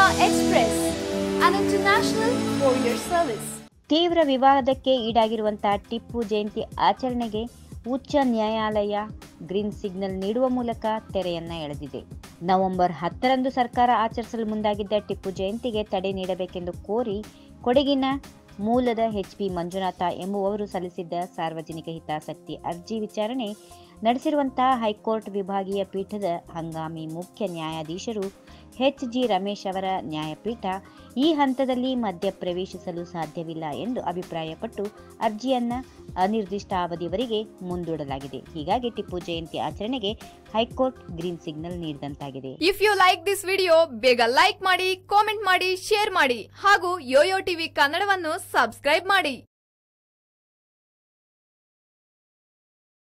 Express, an international courier service. ತೀವ್ರ ವಿವಾದಕ್ಕೆ ಈಡಾಗಿರುವಂತಹ ಟಿಪ್ಪು ಜಯಂತಿ ಆಚರಣೆಗೆ ಉಚ್ಚ ನ್ಯಾಯಾಲಯ ಗ್ರೀನ್ ಸಿಗ್ನಲ್ ನೀಡುವ ಮೂಲಕ ತೆರೆಯನ್ನ ಎಳೆದಿದೆ ನವೆಂಬರ್ ಹತ್ತರಂದು ಸರ್ಕಾರ ಆಚರಿಸಲು ಮುಂದಾಗಿದ್ದ ಟಿಪ್ಪು ಜಯಂತಿಗೆ ತಡೆ ನೀಡಬೇಕೆಂದು ಕೋರಿ ಕೊಡಗಿನ ಮೂಲದ ಎಚ್ ಪಿ ಮಂಜುನಾಥ ಎಂಬುವವರು ಸಲ್ಲಿಸಿದ್ದ ಸಾರ್ವಜನಿಕ ಹಿತಾಸಕ್ತಿ ಅರ್ಜಿ ವಿಚಾರಣೆ ನಡೆಸಿರುವಂತಹ ಹೈಕೋರ್ಟ್ ವಿಭಾಗೀಯ ಪೀಠದ ಹಂಗಾಮಿ ಮುಖ್ಯ ನ್ಯಾಯಾಧೀಶರು ಎಚ್ ಜಿ ರಮೇಶ್ ಅವರ ನ್ಯಾಯಪೀಠ ಈ ಹಂತದಲ್ಲಿ ಮಧ್ಯ ಪ್ರವೇಶಿಸಲು ಸಾಧ್ಯವಿಲ್ಲ ಎಂದು ಅಭಿಪ್ರಾಯಪಟ್ಟು ಅರ್ಜಿಯನ್ನ ಅನಿರ್ದಿಷ್ಟ ಅವಧಿಯವರೆಗೆ ಮುಂದೂಡಲಾಗಿದೆ ಹೀಗಾಗಿ ಟಿಪ್ಪು ಜಯಂತಿ ಆಚರಣೆಗೆ ಹೈಕೋರ್ಟ್ ಗ್ರೀನ್ ಸಿಗ್ನಲ್ ನೀಡಿದಂತಾಗಿದೆ if you like this video ಬೇಗ ಲೈಕ್ ಮಾಡಿ ಕಾಮೆಂಟ್ ಮಾಡಿ ಶೇರ್ ಮಾಡಿ ಹಾಗೂ ಯೋಯೋ ಟಿವಿ ಕನ್ನಡವನ್ನು ಸಬ್ಸ್ಕ್ರೈಬ್ ಮಾಡಿ